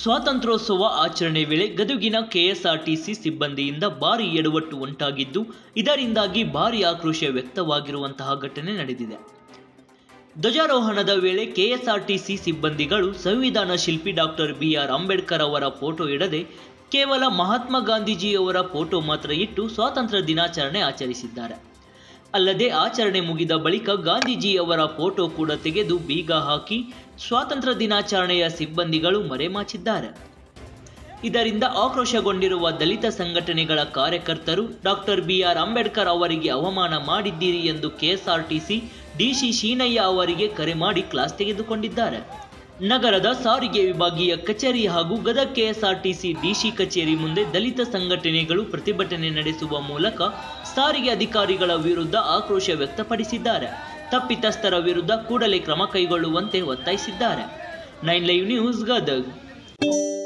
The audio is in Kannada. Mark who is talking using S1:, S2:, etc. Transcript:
S1: ಸ್ವಾತಂತ್ರ್ಯೋತ್ಸವ ಆಚರಣೆ ವೇಳೆ ಗದುಗಿನ ಕೆಎಸ್ಆರ್ಟಿಸಿ ಸಿಬ್ಬಂದಿಯಿಂದ ಭಾರಿ ಎಡವಟ್ಟು ಉಂಟಾಗಿದ್ದು ಇದರಿಂದಾಗಿ ಭಾರಿ ಆಕ್ರೋಶ ವ್ಯಕ್ತವಾಗಿರುವಂತಹ ಘಟನೆ ನಡೆದಿದೆ ಧ್ವಜಾರೋಹಣದ ವೇಳೆ ಕೆಎಸ್ಆರ್ಟಿಸಿ ಸಿಬ್ಬಂದಿಗಳು ಸಂವಿಧಾನ ಶಿಲ್ಪಿ ಡಾಕ್ಟರ್ ಬಿಆರ್ ಅಂಬೇಡ್ಕರ್ ಅವರ ಫೋಟೋ ಇಡದೆ ಕೇವಲ ಮಹಾತ್ಮ ಗಾಂಧೀಜಿಯವರ ಫೋಟೋ ಮಾತ್ರ ಇಟ್ಟು ಸ್ವಾತಂತ್ರ್ಯ ದಿನಾಚರಣೆ ಆಚರಿಸಿದ್ದಾರೆ ಅಲ್ಲದೆ ಆಚರಣೆ ಮುಗಿದ ಬಳಿಕ ಗಾಂಧೀಜಿಯವರ ಫೋಟೋ ಕೂಡ ತೆಗೆದು ಬೀಗ ಹಾಕಿ ಸ್ವಾತಂತ್ರ್ಯ ದಿನಾಚರಣೆಯ ಸಿಬ್ಬಂದಿಗಳು ಮರೆಮಾಚಿದ್ದಾರೆ ಇದರಿಂದ ಆಕ್ರೋಶಗೊಂಡಿರುವ ದಲಿತ ಸಂಘಟನೆಗಳ ಕಾರ್ಯಕರ್ತರು ಡಾಕ್ಟರ್ ಬಿಆರ್ ಅಂಬೇಡ್ಕರ್ ಅವರಿಗೆ ಅವಮಾನ ಮಾಡಿದ್ದೀರಿ ಎಂದು ಕೆಎಸ್ಆರ್ಟಿಸಿ ಡಿಸಿ ಶೀನಯ್ಯ ಅವರಿಗೆ ಕರೆ ಮಾಡಿ ಕ್ಲಾಸ್ ತೆಗೆದುಕೊಂಡಿದ್ದಾರೆ ನಗರದ ಸಾರಿಗೆ ವಿಭಾಗೀಯ ಕಚೇರಿ ಹಾಗೂ ಗದಗ ಕೆಎಸ್ಆರ್ಟಿಸಿ ಡಿಸಿ ಕಚೇರಿ ಮುಂದೆ ದಲಿತ ಸಂಘಟನೆಗಳು ಪ್ರತಿಭಟನೆ ನಡೆಸುವ ಮೂಲಕ ಸಾರಿಗೆ ಅಧಿಕಾರಿಗಳ ವಿರುದ್ಧ ಆಕ್ರೋಶ ವ್ಯಕ್ತಪಡಿಸಿದ್ದಾರೆ ತಪ್ಪಿತಸ್ಥರ ವಿರುದ್ಧ ಕೂಡಲೇ ಕ್ರಮ ಕೈಗೊಳ್ಳುವಂತೆ ಒತ್ತಾಯಿಸಿದ್ದಾರೆ ನೈನ್ ಲೈವ್ ನ್ಯೂಸ್ ಗದಗ್